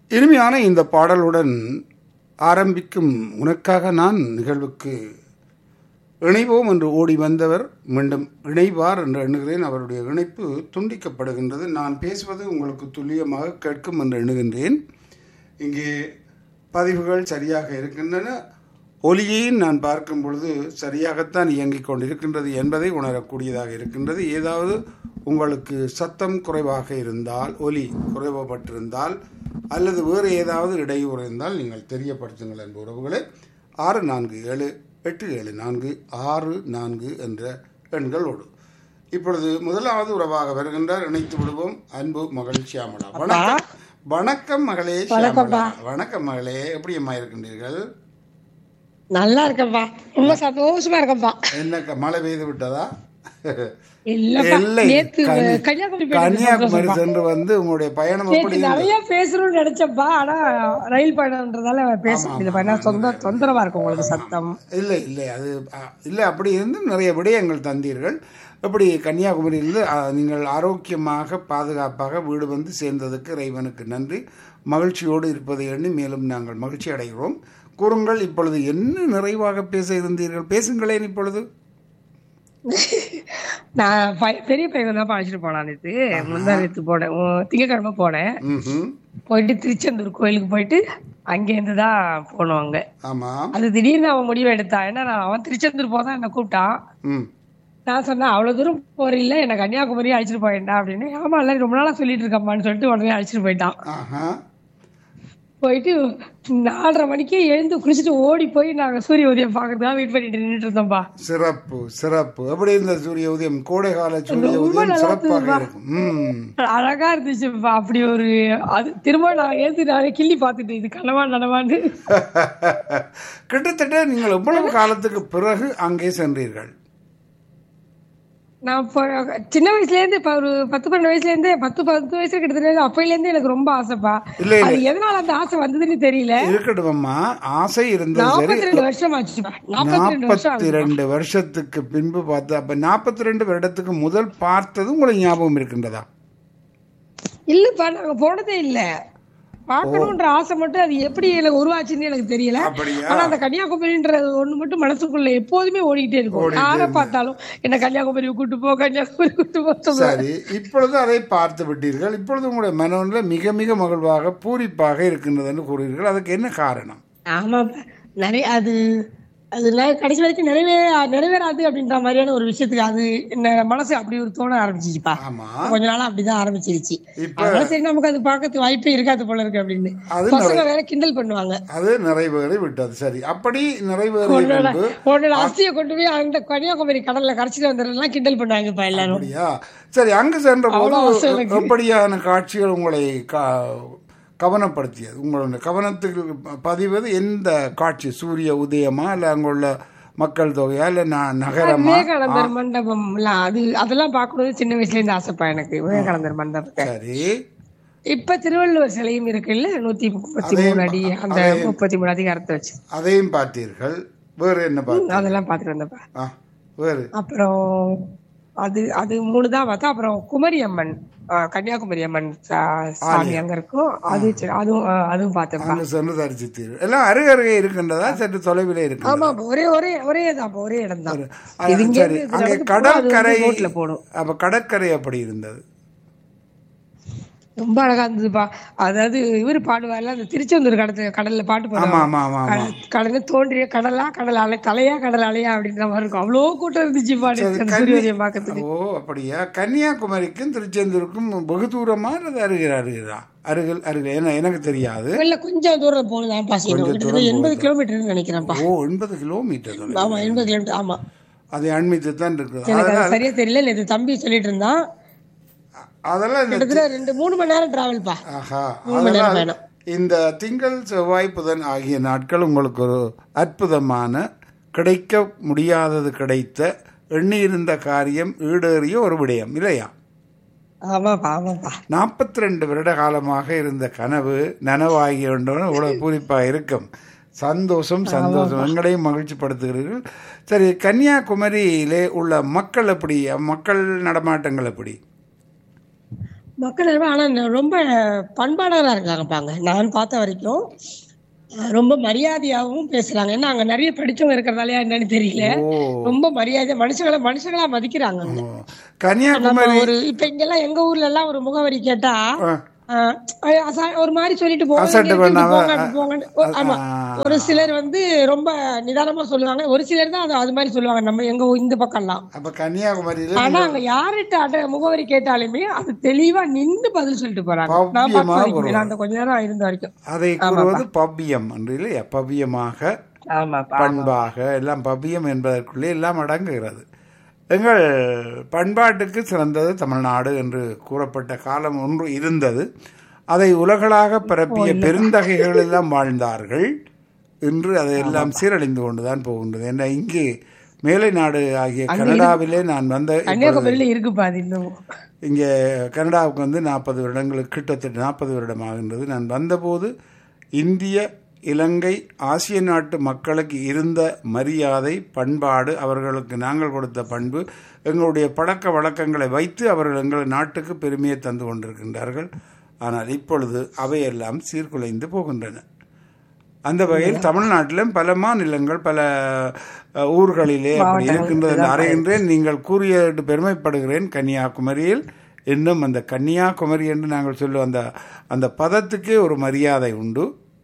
இனிமையான இந்த பாடலுடன் ஆரம்பிக்கும் உனக்காக நான் நிகழ்வுக்கு இணைவோம் என்று ஓடி வந்தவர் மீண்டும் இணைவார் என்று எண்ணுகிறேன் அவருடைய இணைப்பு துண்டிக்கப்படுகின்றது நான் பேசுவது உங்களுக்கு துல்லியமாக கேட்கும் என்று எண்ணுகின்றேன் இங்கே பதிவுகள் சரியாக இருக்கின்றன ஒலியையும் நான் பார்க்கும் பொழுது சரியாகத்தான் இயங்கிக் கொண்டிருக்கின்றது என்பதை உணரக்கூடியதாக இருக்கின்றது ஏதாவது உங்களுக்கு சத்தம் குறைவாக இருந்தால் ஒலி குறைவப்பட்டிருந்தால் அல்லது வேறு ஏதாவது இடையூறு இருந்தால் நீங்கள் தெரியப்படுத்துங்கள் என்ற உறவுகளை ஆறு நான்கு ஏழு எட்டு ஏழு நான்கு ஆறு நான்கு என்ற எண்களோடு இப்பொழுது முதலாவது உறவாக வருகின்றார் இணைத்து விடுவோம் அன்பு மகள் சியாமலா வணக்கம் வணக்கம் மகளே சியாமலா வணக்கம் மகளே எப்படி அம்மா இருக்கின்றீர்கள் நல்லா இருக்கேன்ப்பா ரொம்ப சந்தோஷமா இருக்கேன்ப்பா என்ன மழை பெய்து விட்டதா இல்லப்பா இல்லை நேத்து கன்னியா- கன்னியாகுமரி போயிட்டு கன்னியாகுமரி சென்று வந்து உங்களுடைய பயணம் எப்படி நேத்து நிறைய பேசணும்னு நினைச்சப்பா ஆனா ரயில் பயணம்ன்றதால பேச முடியலப்பா ஏன்னா சொந்த தொந்தரவா இருக்கும் உங்களுக்கு சத்தம் இல்லை இல்லை அது அ, இல்லை அப்படி இருந்து நிறைய விடயங்கள் தந்தீர்கள் எப்படி கன்னியாகுமரியிலிருந்து அ, நீங்கள் ஆரோக்கியமாக பாதுகாப்பாக வீடு வந்து சேர்ந்ததுக்கு இறைவனுக்கு நன்றி மகிழ்ச்சியோடு இருப்பதை எண்ணி மேலும் நாங்கள் மகிழ்ச்சி அடைகிறோம் கூறுங்கள் இப்பொழுது என்ன நிறைவாக பேச இருந்தீர்கள் பேசுங்களேன் இப்பொழுது நான் பை- பெரிய பையன் தான் அழைச்சிட்டு போனான் நேத்து முந்தா நேத்து போனேன் உ- திங்கட்கிழமை போனேன் ம்ஹும். போயிட்டு திருச்செந்தூர் கோயிலுக்கு போயிட்டு அங்கேருந்து தான் போனோம் அங்க ஆமாம் அது திடீர்னு அவன் முடிவு எடுத்தான் ஏன்னா நான் அவன் திருச்செந்தூர் போதான் என்ன கூப்பிட்டான் ம் நான் சொன்னேன் அவ்வளவு தூரம் போறீல்ல என்ன கன்னியாகுமரி அழைச்சிட்டு போயிட்டா அப்படின்னு ஆமா இல்ல ரொம்ப நாளா சொல்லிட்டு இருக்கம்மான்னு சொல்லிட்டு உடனே அழைச்சிட்டு போயிட்டான் ஆஹா போயிட்டு நாலரை மணிக்கு எழுந்து குளிச்சுட்டு ஓடி போய் நாங்க சூரிய உதயம் பாக்குறதுக்காக வெயிட் பண்ணிட்டு நின்றுட்டு இருந்தோம்பா சிறப்பு சிறப்பு எப்படி இருந்த சூரிய உதயம் கோடை கால சூரிய உதயம் சிறப்பாக இருக்கும் ம் அழகா இருந்துச்சுப்பா அப்படி ஒரு அது திரும்ப நான் ஏந்து நான் கிள்ளி பார்த்துட்டு இது கனவா நனவான்னு கிட்டத்தட்ட நீங்கள் எவ்வளவு காலத்துக்கு பிறகு அங்கே சென்றீர்கள் நான் இப்போ சின்ன வயசுல இருந்து இப்ப ஒரு பத்து பன்னெண்டு வயசுல இருந்தே பத்து பத்து வயசுல கிட்டத்தட்ட அப்பையில இருந்து எனக்கு ரொம்ப ஆசைப்பா இல்லை, இல்லை. அது எதனால அந்த ஆசை வந்ததுன்னு தெரியல இருக்கட்டும் அம்மா ஆசை இருந்தது சரி நாற்பத்தி ரெண்டு வருஷம் ஆச்சுப்பா நாற்பத்தி ரெண்டு வருஷம் நாற்பத்தி ரெண்டு வருஷத்துக்கு பின்பு பார்த்து அப்ப நாற்பத்தி ரெண்டு வருடத்துக்கு முதல் பார்த்தது உங்களுக்கு ஞாபகம் இருக்கின்றதா இல்லப்பா நாங்க போனதே இல்ல பார்க்கணுன்ற ஆசை மட்டும் அது எப்படி எனக்கு உருவாச்சுன்னு எனக்கு தெரியல அப்படியா ஆனா அந்த கன்னியாகுமரின்றது ஒண்ணு மட்டும் மனசுக்குள்ள எப்போதுமே ஓடிக்கிட்டே இருக்கும் யாரை பார்த்தாலும் என்ன கன்னியாகுமரி கூட்டு போ கன்னியாகுமரி கூட்டு போ சொல்லுவாங்க. சரி இப்பொழுது அதை பார்த்து விட்டீர்கள் இப்பொழுது உங்களுடைய மனதில் மிக மிக மகிழ்வாக பூரிப்பாக இருக்கின்றது என்று கூறுவீர்கள் அதுக்கு என்ன காரணம் ஆமாப்பா நிறைய அது அது நெ- கடைசி வரைக்கும் நிறைவே நிறைவேறாது அப்படின்ற மாதிரியான ஒரு விஷயத்துக்கு அது என்ன மனசு அப்படி ஒரு தோண ஆரம்பிச்சிச்சுப்பா ஆமா கொஞ்ச நாளா அப்படிதான் ஆரம்பிச்சிருச்சு இப்ப அதனால சரி நமக்கு அது பார்க்கறதுக்கு வாய்ப்பே இருக்காது போல இருக்கு அப்படின்னு அது பசங்க வேற கிண்டல் பண்ணுவாங்க அது நிறைவேறி விட்டது சரி அப்படி நிறைவேறிய உன்னோட பின்பு உன்னோட அஸ்தியை கொண்டு போய் அந்த கன்னியாகுமரி கடல்ல கரைச்சிட்டு வந்துடலாம் கிண்டல் பண்ணுவாங்கப்பா எல்லாரும் அப்படியா சரி அங்கு சென்ற போது அவ்வளவு ஆசை எனக்கு. எப்படியான காட்சிகள் உங்களை கா- கவனப்படுத்தியது உங்களுடைய கவனத்துக்கு பதிவது எந்த காட்சி சூரிய உதயமா இல்ல அங்குள்ள மக்கள் தொகையா இல்ல ந- நகரமா விவேகானந்தர் மண்டபம் அது அதெல்லாம் பார்க்கணும் சின்ன வயசுல இருந்து ஆசைப்பா எனக்கு விவேகானந்தர் மண்டபத்தை சரி இப்ப திருவள்ளுவர் சிலையும் இருக்குல்ல நூத்தி முப்பத்தி மூணு அடி அந்த முப்பத்தி மூணு அதிகாரத்தை வச்சு அதையும் பார்த்தீர்கள் வேறு என்ன பார்த்து அதெல்லாம் பாத்துட்டு வந்தப்ப ஆ வேறு அப்புறம் அது அது மூணு தான் பார்த்தா அப்புறம் குமரி அம்மன் ஆ, கன்னியாகுமரி அம்மன் சா- சாமி அங்க இருக்கும் அது சரி, அதுவும் ஆ, அதுவும் பார்த்தேன்ப்பா அங்கு சென்று தரிசித்தீர்கள் எல்லாம் அருகருகே இருக்கின்றதா சற்று தொலைவிலே இருக்கு ஆமா ஒரே ஒரே ஒரே தான் ஒரே இடம் தான் சரி அங்கே கடற்கரை ரோட்ல போடும் அப்ப கடற்கரை அப்படி இருந்தது ரொம்ப அழகா இருந்ததுப்பா அதாவது இவரு பாடுவார்ல அந்த திருச்செந்தூர் கடத்துல கடல்ல பாட்டு ஆமா பாடுவாங்க ஆமா ஆமா ஆமா கடல தோன்றிய கடலா கடல் அலை தலையா கடல் அலையா அப்படின்ற மாதிரி இருக்கும் அவ்வளோ கூட்டம் இருந்துச்சு பாடு அந்த சூரியோதயம் பார்க்கறதுக்கு ஓ அப்படியா கன்னியாகுமரிக்கும் திருச்செந்தூருக்கும் வெகு தூரமா அல்லது அருகில் அருகிறா அருகில் அருகில் ஏன்னா எனக்கு தெரியாது இல்ல கொஞ்சம் தூரம் போகணும் பாசிக்கணும் கிட்டத்தட்ட எண்பது கிலோமீட்டர்னு நினைக்கிறேன்ப்பா ஓ எண்பது கிலோமீட்டர் தொலைவு. ஆமா எண்பது கிலோமீட்டர் ஆமா அதை அண்மித்து தான் இருக்குது எனக்கு அது சரியா தெரியல நேத்து தம்பி சொல்லிட்டு இருந்தான் அதெல்லாம் இந்த கிட்டத்தட்ட ரெண்டு மூணு மணி நேரம் டிராவல்ப்பா ஆஹா மூணு மணி நேரம் அதனால் பயணம் இந்த திங்கள் செவ்வாய் புதன் ஆகிய நாட்கள் உங்களுக்கு ஒரு அற்புதமான கிடைக்க முடியாதது கிடைத்த எண்ணியிருந்த காரியம் ஈடேறிய ஒரு விடயம் இல்லையா ஆமாப்பா ஆமாப்பா நாற்பத்தி ரெண்டு வருட காலமாக இருந்த கனவு நனவாகிய ஒன்று இவ்வளவு பூரிப்பாக இருக்கும் சந்தோஷம் சந்தோஷம் எங்களையும் மகிழ்ச்சிப்படுத்துகிறீர்கள் சரி கன்னியாகுமரியிலே உள்ள மக்கள் எப்படி மக்கள் நடமாட்டங்கள் எப்படி மக்கள் எல்லாரும் ஆனா ந- ரொம்ப பண்பானவரா இருக்காங்கப்பாங்க நான் பார்த்த வரைக்கும் அஹ், ரொம்ப மரியாதையாவும் பேசுறாங்க ஏன்னா அங்க நிறைய படிச்சவங்க இருக்கிறதாலயா என்னன்னு தெரியல ஓ ரொம்ப மரியாதை மனுஷங்களை மனுஷங்களா மதிக்கிறாங்க அங்க. ஓ. கன்னியாகுமரி நம்ம ஒரு இப்ப இங்க எல்லாம் எங்க ஊர்ல எல்லாம் ஒரு முகவரி கேட்டா ஆ, அஹ், அஹ், அச- ஒரு மாதிரி சொல்லிட்டு போங்க அசட்டு இங்க இருக்கு, பண்ணாம, போங்க, அப்படி போங்கன்னு. ஒரு- ஆமா ஆ. ஒரு சிலர் வந்து ரொம்ப நிதானமா சொல்லுவாங்க ஒரு சிலர் தான் அது அது மாதிரி சொல்லுவாங்க நம்ம எங்க ஊ- இந்த பக்கம்லாம் அப்ப கன்னியாகுமரியில ஆனா அங்க யார்கிட்ட அட முகவரி கேட்டாலுமே அது தெளிவா நின்னு பதில் சொல்லிட்டு போறாங்க நான் பவ்யமா பார்த்த வரைக்கும் வருவாங்க. நான் அந்த கொஞ்ச நேரம் இருந்த வரைக்கும் அதை கூறுவது பவ்யம் என்று இல்லையா பவ்யமாக ஆமாப்பா பண்பாக எல்லாம் பவ்யம் என்பதற்குள்ளே எல்லாம் அடங்குகிறது எங்கள் பண்பாட்டுக்கு சிறந்தது தமிழ்நாடு என்று கூறப்பட்ட காலம் ஒன்று இருந்தது அதை உலகளாக பரப்பிய பெருந்தகைகள் எல்லாம் வாழ்ந்தார்கள் இன்று அதையெல்லாம் சீரழிந்து கொண்டுதான் போகின்றது என்ன இங்கே மேலை நாடு ஆகிய கனடாவிலே நான் வந்த இப்பொழுது கன்னியாகுமரியில இருக்குப்பா அது இன்னும் இங்கே கனடாவுக்கு வந்து நாற்பது வருடங்களுக்கு கிட்டத்தட்ட நாற்பது வருடம் ஆகின்றது நான் வந்தபோது இந்திய இலங்கை ஆசிய நாட்டு மக்களுக்கு இருந்த மரியாதை பண்பாடு அவர்களுக்கு நாங்கள் கொடுத்த பண்பு எங்களுடைய பழக்க வழக்கங்களை வைத்து அவர்கள் எங்கள் நாட்டுக்கு பெருமையை தந்து கொண்டிருக்கின்றார்கள் ஆனால் இப்பொழுது அவையெல்லாம் சீர்குலைந்து போகின்றன அந்த வகையில் தமிழ்நாட்டிலும் பல மாநிலங்கள் பல அஹ், ஊர்களிலே அப்படி இருக்கின்றது என்று அறிகின்றேன் நீங்கள் கூறிய பெருமைப்படுகிறேன் கன்னியாகுமரியில் இன்னும் அந்த கன்னியாகுமரி என்று நாங்கள் சொல்லுவோம் அந்த அந்த பதத்துக்கே ஒரு மரியாதை உண்டு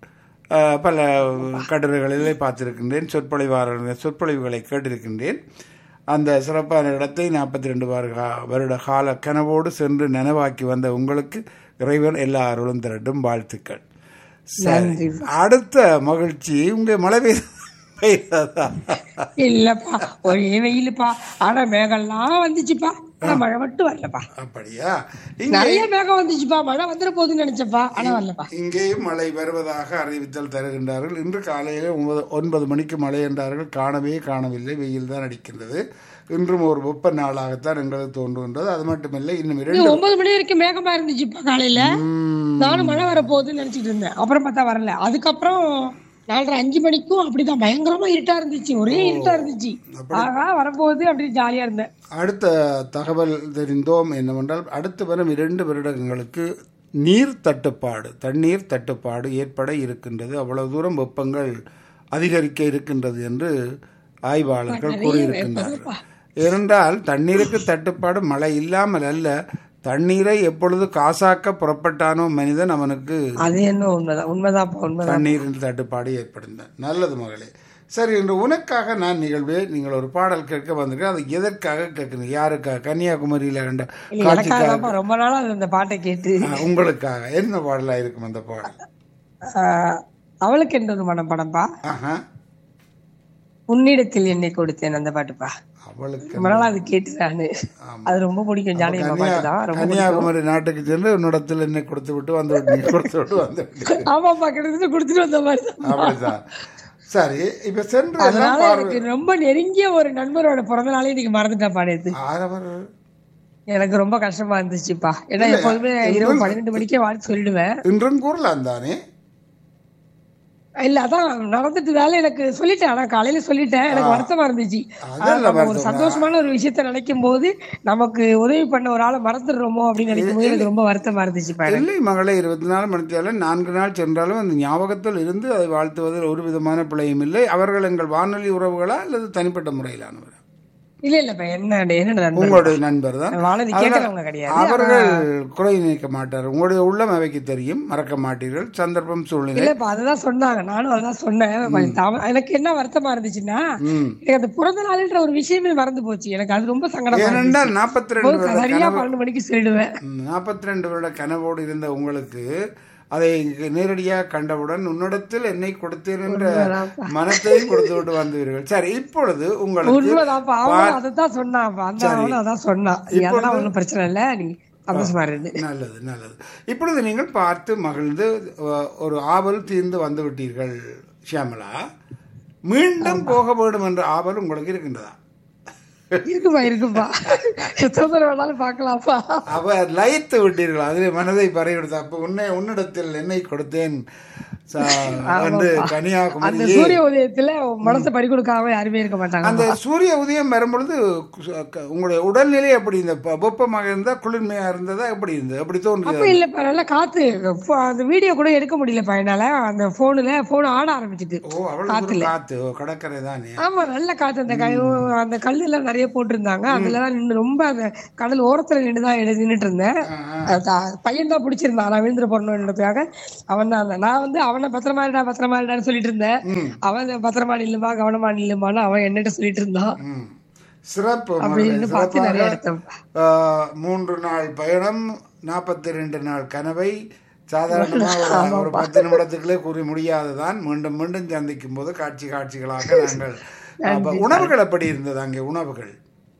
அஹ், பல கட்டுரைகளிலே பார்த்திருக்கின்றேன் சொற்பொழிவாளர்கள் சொற்பொழிவுகளை கேட்டிருக்கின்றேன் அந்த சிறப்பான இடத்தை நாற்பத்தி ரெண்டு வருட கால கனவோடு சென்று நனவாக்கி வந்த உங்களுக்கு இறைவன் எல்லா அருளும் திரட்டும் வாழ்த்துக்கள் சரி அடுத்த மகிழ்ச்சி உங்க மழை பெய்த பெய்ததா இல்லப்பா ஒரே வெயிலுப்பா ஆனா மேகம்லாம் வந்துச்சுப்பா ஆனா மழை மட்டும் வரலப்பா அப்படியா இங்க நிறைய மேகம் வந்துச்சுப்பா மழை வந்துட போகுதுன்னு நினைச்சப்பா ஆனா வரலப்பா இங்கேயும் மழை வருவதாக அறிவித்தல் தருகின்றார்கள் இன்று காலையில் ஒன்பது ஒன்பது மணிக்கு மழை என்றார்கள் காணவே காணவில்லை வெயில் தான் அடிக்கின்றது இன்றும் ஒரு வெப்ப நாளாகத்தான் எங்களுக்கு தோன்றுகின்றது அது மட்டுமில்லை இன்னும் இரண்டு இது ஒன்பது மணி வரைக்கும் மேகமா இருந்துச்சுப்பா காலையில ம், நானும் மழை வர போகுதுன்னு நினைச்சிட்டு இருந்தேன் அப்புறம் பார்த்தா வரல அதுக்கப்புறம் நாலரை அஞ்சு மணிக்கும் அப்படிதான் பயங்கரமா இருட்டா இருந்துச்சு ஒரே இருட்டா இருந்துச்சு ஆகா வரப்போகுது அப்படின்னு ஜாலியா இருந்தேன் அடுத்த தகவல் தெரிந்தோம் என்னவென்றால் அடுத்து வரும் இரண்டு வருடங்களுக்கு நீர் தட்டுப்பாடு தண்ணீர் தட்டுப்பாடு ஏற்பட இருக்கின்றது அவ்வளவு தூரம் வெப்பங்கள் அதிகரிக்க இருக்கின்றது என்று ஆய்வாளர்கள் கூறியிருக்கின்றார்கள் ஏனென்றால் தண்ணீருக்கு தட்டுப்பாடு மழை இல்லாமல் அல்ல தண்ணீரை எப்பொழுது காசாக்க புறப்பட்டானோ மனிதன் அவனுக்கு அது என்ன உண்மைதான் உண்மைதான்ப்பா உண்மைதான் தண்ணீரின் தட்டுப்பாடு ஏற்படுந்தேன் நல்லது மகளே சரி இன்று உனக்காக நான் நிகழ்வே நீங்கள் ஒரு பாடல் கேட்க வந்திருக்கேன் அது எதற்காக கேட்கணும் யாருக்காக கன்னியாகுமரியில கண்ட இல்ல, எனக்காக தான்ப்பா ரொம்ப நாளா அது அந்த பாட்டை கேட்டு ஆ, உங்களுக்காக என்ன பாடலா இருக்கும் அந்த பாடல் ஆஹ், அவளுக்கு என்ற ஒரு மனம் படம்பா ஆஹா உன்னிடத்தில் என்னை கொடுத்தேன் அந்த பாட்டுப்பா அவளுக்கு ரொம்ப நாளா அது கேட்டு நானு அது ரொம்ப பிடிக்கும் ஜானகி அம்மா பாட்டு தான் ரொம்ப கன்னியாகுமரி நாட்டுக்கு சென்று உன்னிடத்தில் என்ன கொடுத்து விட்டு வந்து விட்டு நீ கொடுத்து விட்டு வந்து விட்டு ஆமாப்பா கிட்டத்தட்ட கொடுத்துட்டு வந்த மாதிரி தான் அப்படிதான் சரி இப்ப சென்று எல்லாம் அதனால பார்வை எனக்கு ரொம்ப நெருங்கிய ஒரு நண்பரோட பிறந்த நாளே இன்னைக்கு மறந்துட்டேன் பாடியது ஆரவர் எனக்கு ரொம்ப கஷ்டமா இருந்துச்சுப்பா ஏன்னா எப்போதுமே இரவு பன்னிரெண்டு மணிக்கே வாழ்த்து சொல்லிடுவேன் இன்றும் கூறலாம் தானே இல்ல அதான் நடந்துட்டதால எனக்கு சொல்லிட்டேன் ஆனா காலையில சொல்லிட்டேன் எனக்கு வருத்தமா இருந்துச்சு ஆனா, நம்ம ஒரு சந்தோஷமான ஒரு விஷயத்த நினைக்கும் போது நமக்கு உதவி பண்ண ஒரு ஆளை மறந்துடுறோமோ அப்படின்னு நினைக்கும் போது எனக்கு ரொம்ப வருத்தமா இருந்துச்சுப்பா எனக்கு. இல்லை மகளே இருபத்தி நாலு மணித்தாலும் நான்கு நாள் சென்றாலும் அந்த ஞாபகத்தில் இருந்து அதை வாழ்த்துவதில் ஒரு விதமான பிழையும் இல்லை அவர்கள் எங்கள் வானொலி உறவுகளா அல்லது தனிப்பட்ட முறையிலானவர் இல்ல இல்லப்பா என்ன என்ன நண்பர் உங்களுடைய நண்பர் தான் வானதி கேட்கறவங்க கிடையாது அவர்கள் குறை நினைக்க மாட்டார் உங்களுடைய உள்ளம் அவைக்கு தெரியும் மறக்க மாட்டீர்கள் சந்தர்ப்பம் சூழ்நிலை இல்லப்பா அதுதான் சொன்னாங்க நானும் அதான் சொன்னேன் கொஞ்சம் தாம- எனக்கு என்ன வருத்தமா இருந்துச்சுன்னா ம். எனக்கு அந்த பிறந்த நாளுன்ற ஒரு விஷயமே மறந்து போச்சு எனக்கு அது ரொம்ப சங்கடமா இருந்துச்சு ஏனென்றால் நாற்பத்தி ரெண்டு போது சரியா பன்னெண்டு மணிக்கு சொல்லிடுவேன் நாற்பத்தி ரெண்டு வருட கனவோடு இருந்த உங்களுக்கு அதை நேரடியாக கண்டவுடன் உன்னிடத்தில் என்னை கொடுத்தேன் என்ற மனத்தையும் கொடுத்து விட்டு வந்தீர்கள் சரி இப்பொழுது உங்களுக்கு உண்மைதான்ப்பா அவனும் அதைத்தான் சொன்னான்ப்பா அந்த அவனும் அதான் சொன்னான் நீ அதெல்லாம் ஒண்ணும் பிரச்சனை இல்ல நீ சந்தோஷமா இருந்து நல்லது நல்லது இப்பொழுது நீங்கள் பார்த்து மகிழ்ந்து அஹ், ஒரு ஆவல் தீர்ந்து வந்து விட்டீர்கள் ஷியாமலா மீண்டும் போக வேண்டும் என்ற ஆவல் உங்களுக்கு இருக்கின்றதா இருக்குப்பா இருக்குப்பா எத்தனை தடவை வேணாலும் பாக்கலாம்ப்பா அவ லயித்து விட்டீர்கள் அதில் மனதை பறையெடுத்த அப்போ உன்னை உன்னிடத்தில் என்னை கொடுத்தேன் ச- வந்து அந்த கன்னியாகுமரி சூரிய உதயத்துல மனசை பறி கொடுக்காம யாருமே இருக்க மாட்டாங்க அந்த சூரிய உதயம் வரும்பொழுது கு- க- உங்களுடைய உடல்நிலை எப்படி இந்த ப- வெப்பமாக இருந்தா குளிர்மையா இருந்ததா எப்படி இருந்தது அப்படி தோன்றியது அப்ப இல்லப்பா நல்லா காத்து ஃபோ- அந்த வீடியோ கூட எடுக்க முடியலப்பா என்னால அந்த போனுல போன் ஆட ஆரம்பிச்சிட்டு ஓ அவ்வளவு தூரம் காத்து ஓ, கடற்கரை தானே ஆமா நல்ல காத்து அந்த க- அந்த கல்லு எல்லாம் நிறைய போட்டிருந்தாங்க அதுலதான் நின்று ரொம்ப அந்த கடல் ஓரத்துல நின்றுதான் நின்னுட்டு இருந்தேன் பையன் தான் பிடிச்சிருந்தான் நான் விழுந்துட போறணுன்றதுக்காக அவன் தான் அந்த- நான் வந்து அவனை பத்திரமா இருடா பத்திரமா இருடான்னு சொல்லிட்டு இருந்தேன் அவன் பத்திரமா நில்லுமா கவனமா நில்லுமான்னு அவன் என்னட்ட சொல்லிட்டு இருந்தான் ம். சிறப்பு அப்படி மகளே, நின்று பார்த்து நிறைய சிறப்பாக எடுத்தோம் ஆ, மூன்று நாள் பயணம் நாற்பத்தி ரெண்டு நாள் கனவை சாதாரணமாக ஒரு- ஒரு பத்து நிமிடத்துக்குள்ளே கூறி முடியாதுதான் மீண்டும் மீண்டும் சந்திக்கும் போது காட்சி காட்சிகளாக நாங்கள் அப்ப உணவுகள் எப்படி இருந்தது அங்கே உணவுகள்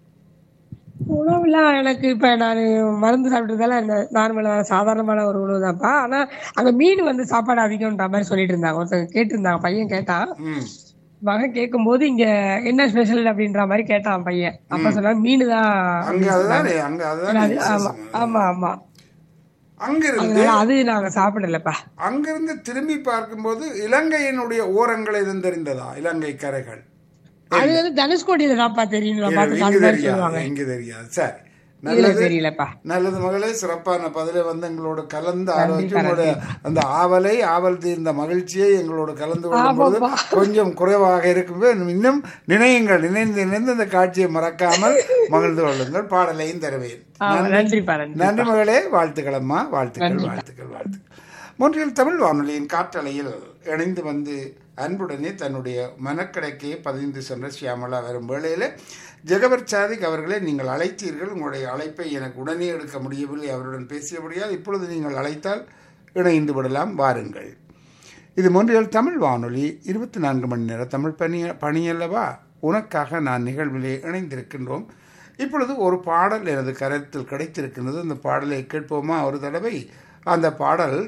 உணவுலாம் எனக்கு இப்ப நான் மருந்து சாப்பிட்டதால நார்மலா சாதாரணமான ஒரு உணவு தான்ப்பா ஆனா அங்க மீன் வந்து சாப்பாடு அதிகம்ன்ற மாதிரி சொல்லிட்டு இருந்தாங்க ஒருத்தங்க கேட்டிருந்தாங்க பையன் கேட்டான் ம் மகன் கேட்கும்போது இங்க என்ன ஸ்பெஷல் அப்படின்ற மாதிரி கேட்டான் பையன் அப்ப சொன்னா மீன் தான் அங்க அதுதானே அங்க அதுதானே அது- ஆமா விசேஷம். ஆமா ஆமா அங்கிருந்து அதனால அது நாங்க சாப்பிடலப்பா அங்கிருந்து திரும்பி பார்க்கும்போது இலங்கையினுடைய ஓரங்கள் எதுவும் தெரிந்ததா இலங்கை கரைகள் அது வந்து தனுஷ்கோடியில தான்ப்பா தெரியும் நான் பார்த்து இங்கு அந்த மாதிரி தெரியாது சொல்லுவாங்க இங்கு தெரியாது சரி இதுல நல்லது தெரியலப்பா நல்லது மகளே சிறப்பான பதிலை வந்து எங்களோட கலந்து ஆலோசிச்சு உங்களுடைய அந்த ஆவலை ஆவல் தீர்ந்த மகிழ்ச்சியை எங்களோட கலந்து கொள்ளும்போது கொஞ்சம் குறைவாக இருக்கும்போது இன்னும் நினையுங்கள் நினைந்து நினைந்து இந்த காட்சியை மறக்காமல் மகிழ்ந்து கொள்ளுங்கள் பாடலையும் தருவேன் ஆ, நன்றிப்பா நன்றி நன்றி மகளே வாழ்த்துக்கள் அம்மா வாழ்த்துக்கள் வாழ்த்துக்கள் வாழ்த்துக்கள் மூன்றில் தமிழ் வானொலியின் காற்றலையில் இணைந்து வந்து அன்புடனே தன்னுடைய மனக்கடைக்கையை பதிந்து சென்ற சியாமலா வரும் வேளையில் ஜெகபர் சாதிக் அவர்களை நீங்கள் அழைத்தீர்கள் உங்களுடைய அழைப்பை எனக்கு உடனே எடுக்க முடியவில்லை அவருடன் பேசியபடியால் இப்பொழுது நீங்கள் அழைத்தால் இணைந்து விடலாம் வாருங்கள் இது மொன்றியல் தமிழ் வானொலி இருபத்தி நான்கு மணி நேர தமிழ் பணி பணியல்லவா உனக்காக நான் நிகழ்விலே இணைந்திருக்கின்றோம் இப்பொழுது ஒரு பாடல் எனது கருத்தில் கிடைத்திருக்கின்றது அந்த பாடலை கேட்போமா ஒரு தடவை அந்த பாடல்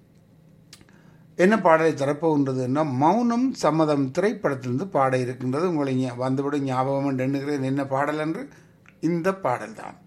என்ன பாடலை தரப்போகின்றதுன்னா மௌனம் சம்மதம் திரைப்படத்திலிருந்து பாட இருக்கின்றது உங்களை ஞா- வந்துவிட ஞாபகம் என்று எண்ணுகிறேன் என்ன பாடல் என்று இந்த பாடல்தான்